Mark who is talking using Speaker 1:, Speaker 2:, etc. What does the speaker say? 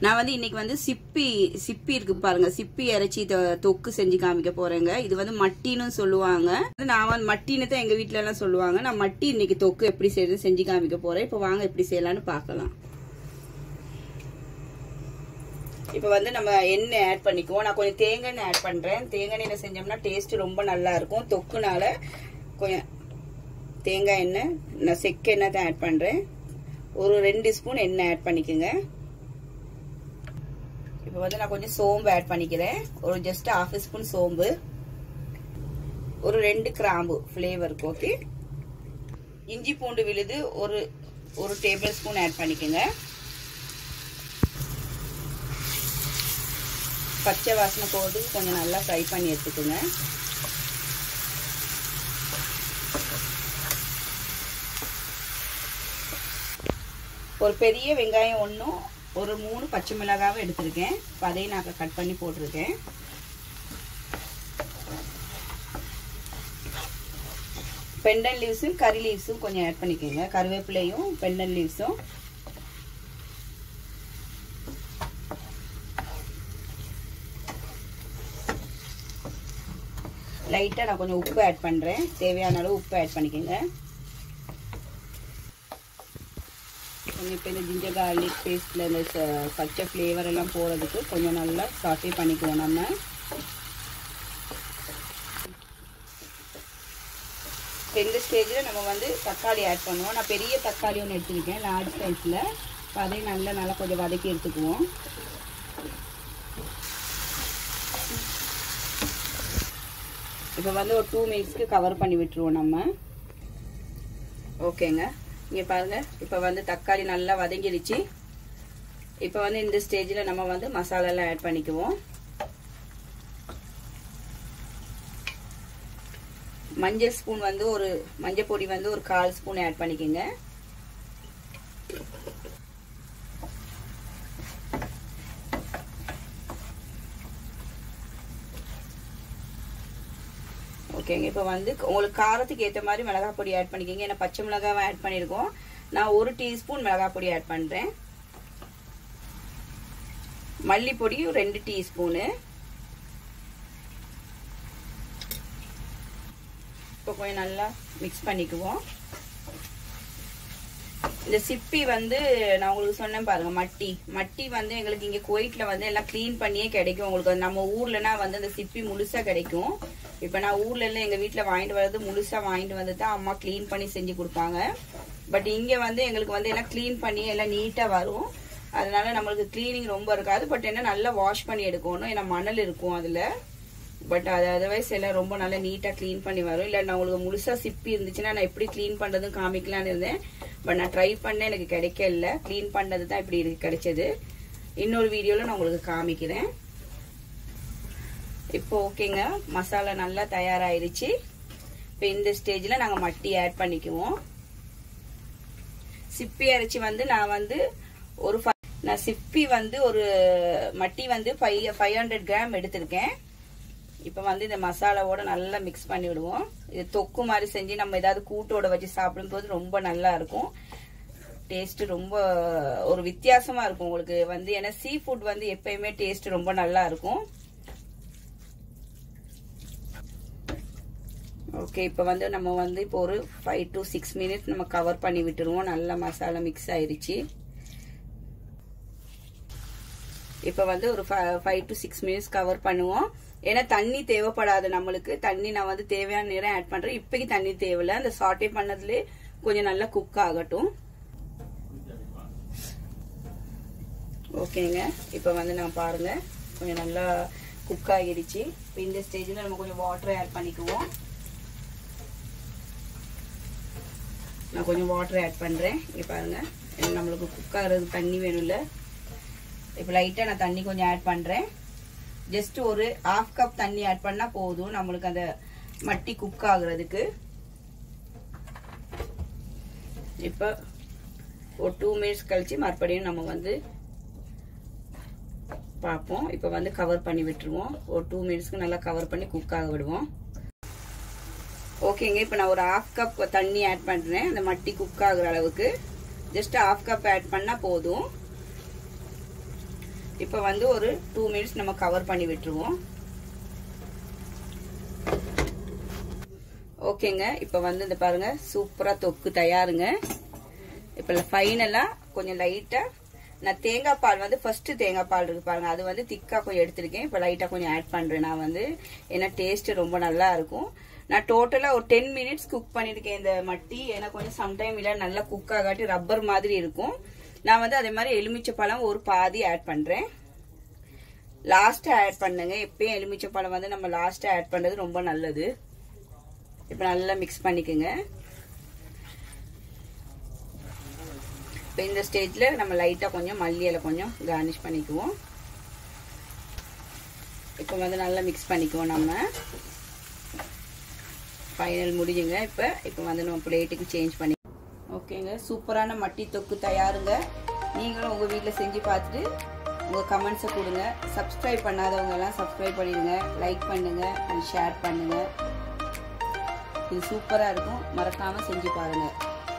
Speaker 1: நான் வந்து இன்னைக்கு வந்து சிப்பி சிப்பி இருக்கு பாருங்க சிப்பி இறைச்சி தொ- தொக்கு செஞ்சு காமிக்க போறேங்க இது வந்து மட்டின்னு சொல்லுவாங்க இது நான் வந்து மட்டின்னு தான் எங்க வீட்ல எல்லாம் சொல்லுவாங்க நான் மட்டி இன்னைக்கு தொக்கு எப்படி செய்யறது செஞ்சு காமிக்க போறேன் இப்போ வாங்க எப்படி செய்யலாம்னு பார்க்கலாம் இப்போ வந்து நம்ம எண்ணெய் ஆட் பண்ணிக்குவோம் நான் கொஞ்சம் தேங்காய் எண்ணெய் ஆட் பண்றேன் தேங்காய் எண்ணெய் செஞ்சோம்னா டேஸ்ட் ரொம்ப நல்லா இருக்கும் தொக்குனால கொஞ்சம் தேங்காய் எண்ணெய் நான் செக்கு எண்ணெய் தான் ஆட் பண்றேன் ஒரு ரெண்டு ஸ்பூன் எண்ணெய் ஆட் பண்ணிக்கோங்க இப்போ வந்து நான் கொஞ்சம் சோம்பு ஆட் பண்ணிக்கிறேன் ஒரு ஜஸ்ட் ஹாஃப் ஸ்பூன் சோம்பு ஒரு ரெண்டு கிராம்பு ஃப்ளேவருக்கு ஓகே இஞ்சி பூண்டு விழுது ஒரு ஒரு டேபிள் ஸ்பூன் ஆட் பண்ணிக்கோங்க பச்சை வாசனை போது கொஞ்சம் நல்லா ஃப்ரை பண்ணி எடுத்துக்கோங்க ஒரு பெரிய வெங்காயம் ஒன்றும் ஒரு மூணு பச்சை மிளகாவும் எடுத்திருக்கேன் இப்போ அதையும் நான் கட் பண்ணி போட்டிருக்கேன் பெண்டன் லீவ்ஸும் கறி லீவ்ஸும் கொஞ்சம் ஆட் பண்ணிக்கோங்க கருவேப்பிலையும் பெண்டன் லீவ்ஸும் லைட்டாக நான் கொஞ்சம் உப்பு ஆட் பண்ணுறேன் தேவையான அளவு உப்பு ஆட் பண்ணிக்கோங்க கொஞ்சம் இப்போ இந்த ஜிஞ்சர் கார்லிக் பேஸ்ட்டில் இந்த ச- பச்சை ஃப்ளேவர் எல்லாம் போகிறதுக்கு கொஞ்சம் நல்லா சாட்டே பண்ணிக்குவோம் நம்ம இப்போ இந்த ஸ்டேஜில் நம்ம வந்து தக்காளி ஆட் பண்ணுவோம் நான் பெரிய தக்காளி ஒன்று எடுத்துருக்கேன் லார்ஜ் சைஸில் இப்போ அதையும் நல்லா நல்லா கொஞ்சம் வதக்கி எடுத்துக்குவோம் இப்போ வந்து ஒரு டூ மினிட்ஸ்க்கு கவர் பண்ணி விட்டுருவோம் நம்ம ஓகேங்க இங்கே பாருங்க இப்போ வந்து தக்காளி நல்லா வதங்கிடுச்சு இப்போ வந்து இந்த ஸ்டேஜில் நம்ம வந்து மசாலாலாம் ஆட் பண்ணிக்குவோம் மஞ்சள் ஸ்பூன் வந்து ஒரு மஞ்சள் பொடி வந்து ஒரு கால் ஸ்பூன் ஆட் பண்ணிக்கோங்க ஓகேங்க இப்போ வந்து உங்களுக்கு காரத்துக்கு ஏற்ற மாதிரி மிளகாய் பொடி ஆட் பண்ணிக்கோங்க ஏன்னா பச்சை மிளகாவை ஆட் பண்ணியிருக்கோம் நான் ஒரு டீஸ்பூன் மிளகாய் பொடி ஆட் பண்ணுறேன் மல்லிப்பொடி ரெண்டு டீஸ்பூனு இப்போ கொஞ்சம் நல்லா மிக்ஸ் பண்ணிக்குவோம் இந்த சிப்பி வந்து நான் உங்களுக்கு சொன்னேன் பாருங்க மட்டி மட்டி வந்து எங்களுக்கு இங்க குவைட்ல வந்து எல்லாம் க்ளீன் பண்ணியே கிடைக்கும் உங்களுக்கு நம்ம ஊர்லனா வந்து அந்த சிப்பி முழுசா கிடைக்கும் இப்ப நான் ஊர்ல எல்லாம் எங்க வீட்ல வாங்கிட்டு வர்றது முழுசா வாங்கிட்டு வந்து தான் அம்மா க்ளீன் பண்ணி செஞ்சு கொடுப்பாங்க பட் இங்க வந்து எங்களுக்கு வந்து எல்லாம் க்ளீன் பண்ணி எல்லாம் நீட்டா வரும் அதனால நம்மளுக்கு க்ளீனிங் ரொம்ப இருக்காது பட் என்ன நல்லா வாஷ் பண்ணி எடுக்கணும் ஏன்னா மணல் இருக்கும் அதுல பட் அது அதர்வைஸ் எல்லாம் ரொம்ப நல்லா நீட்டாக க்ளீன் பண்ணி வரும் இல்லை நான் உங்களுக்கு முழுசாக சிப்பி இருந்துச்சுன்னா நான் எப்படி க்ளீன் பண்ணுறதும் காமிக்கலான்னு இருந்தேன் பட் நான் ட்ரை பண்ணேன் எனக்கு கிடைக்கல க்ளீன் பண்ணது தான் இப்படி இருக்கு கிடைச்சது இன்னொரு வீடியோவில் நான் உங்களுக்கு காமிக்கிறேன் இப்போ ஓகேங்க மசாலா நல்லா தயாராகிடுச்சு இப்போ இந்த ஸ்டேஜில் நாங்கள் மட்டி ஆட் பண்ணிக்குவோம் சிப்பி அரைச்சி வந்து நான் வந்து ஒரு fi- நான் சிப்பி வந்து ஒரு மட்டி வந்து ஃபைவ் ஃபைவ் ஹண்ட்ரட் கிராம் எடுத்திருக்கேன் இப்போ வந்து இந்த மசாலாவோட நல்லா மிக்ஸ் பண்ணி விடுவோம் இது தொக்கு மாதிரி செஞ்சு நம்ம ஏதாவது கூட்டோட வச்சு சாப்பிடும்போது ரொம்ப நல்லா இருக்கும் டேஸ்ட் ரொம்ப ஒரு வித்தியாசமா இருக்கும் உங்களுக்கு வந்து ஏன்னா சீ ஃபுட் வந்து எப்பயுமே டேஸ்ட் ரொம்ப நல்லா இருக்கும் ஓகே இப்போ வந்து நம்ம வந்து இப்போ ஒரு ஃபைவ் டு சிக்ஸ் மினிட்ஸ் நம்ம கவர் பண்ணி விட்டுருவோம் நல்லா மசாலா மிக்ஸ் ஆயிருச்சு இப்போ வந்து ஒரு five to six minutes cover பண்ணுவோம் ஏன்னா தண்ணி தேவைப்படாது நம்மளுக்கு தண்ணி நான் வந்து தேவையான நேரம் ஆட் பண்றேன் இப்போக்கு தண்ணி தேவையில்ல அந்த சாட்டே பண்ணதுலேயே கொஞ்சம் நல்லா குக் ஆகட்டும் ஓகேங்க இப்போ வந்து நான் பாருங்க கொஞ்சம் நல்லா குக் ஆகிடுச்சு இப்போ இந்த ஸ்டேஜில் நம்ம கொஞ்சம் வாட்டர் ஆட் பண்ணிக்குவோம் நான் கொஞ்சம் வாட்டர் ஆட் பண்ணுறேன் இங்கே பாருங்க நம்மளுக்கு குக் ஆகிறது தண்ணி வேணும்ல இப்போ லைட்டாக நான் தண்ணி கொஞ்சம் ஆட் பண்ணுறேன் ஜஸ்ட் ஒரு ஹாஃப் கப் தண்ணி ஆட் பண்ணால் போதும் நம்மளுக்கு அந்த மட்டி குக் ஆகுறதுக்கு இப்போ ஒரு டூ மினிட்ஸ் கழிச்சு மறுபடியும் நம்ம வந்து பார்ப்போம் இப்போ வந்து கவர் பண்ணி விட்டுருவோம் ஒரு டூ மினிட்ஸ்க்கு நல்லா கவர் பண்ணி குக் ஆக விடுவோம் ஓகேங்க இப்போ நான் ஒரு ஹாஃப் கப் தண்ணி ஆட் பண்ணுறேன் அந்த மட்டி குக் ஆகுற அளவுக்கு ஜஸ்ட் ஹாஃப் கப் ஆட் பண்ணால் போதும் இப்போ வந்து ஒரு டூ மினிட்ஸ் நம்ம கவர் பண்ணி விட்டுருவோம் ஓகேங்க இப்போ வந்து இந்த பாருங்க சூப்பராக தொக்கு தயாருங்க இப்போ ஃபைனலாக கொஞ்சம் லைட்டாக நான் தேங்காய் பால் வந்து ஃபர்ஸ்ட் தேங்காய் பால் இருக்கு பாருங்க அது வந்து திக்கா கொஞ்சம் எடுத்திருக்கேன் இப்போ லைட்டாக கொஞ்சம் ஆட் பண்றேன் நான் வந்து ஏன்னா டேஸ்ட் ரொம்ப நல்லா இருக்கும் நான் டோட்டலாக ஒரு டென் மினிட்ஸ் குக் பண்ணியிருக்கேன் இந்த மட்டி ஏன்னா கொஞ்சம் சம்டைம் இல்லை நல்லா குக் ஆகாட்டி ரப்பர் மாதிரி இருக்கும் நான் வந்து அதே மாதிரி எலுமிச்சை பழம் ஒரு பாதி ஆட் பண்றேன் லாஸ்ட்டாக ஆட் பண்ணுங்க எப்பயும் எலுமிச்சை பழம் வந்து நம்ம லாஸ்ட்டாக ஆட் பண்ணுறது ரொம்ப நல்லது இப்போ நல்லா மிக்ஸ் பண்ணிக்கோங்க இப்போ இந்த ஸ்டேஜில் நம்ம லைட்டாக கொஞ்சம் மல்லி இலை கொஞ்சம் கார்னிஷ் பண்ணிக்குவோம் இப்போ வந்து நல்லா மிக்ஸ் பண்ணிக்குவோம் நம்ம ஃபைனல் முடிஞ்சுங்க இப்போ இப்போ வந்து நம்ம பிளேட்டுக்கு சேஞ்ச் பண்ணி ஓகேங்க சூப்பரான மட்டி தொக்கு தயாருங்க நீங்களும் உங்கள் வீட்டில் செஞ்சு பார்த்துட்டு உங்கள் கமெண்ட்ஸை கொடுங்க சப்ஸ்கிரைப் பண்ணாதவங்க எல்லாம் சப்ஸ்கிரைப் பண்ணிடுங்க லைக் பண்ணுங்க அண்ட் ஷேர் பண்ணுங்க இது சூப்பராக இருக்கும் மறக்காமல் செஞ்சு பாருங்கள்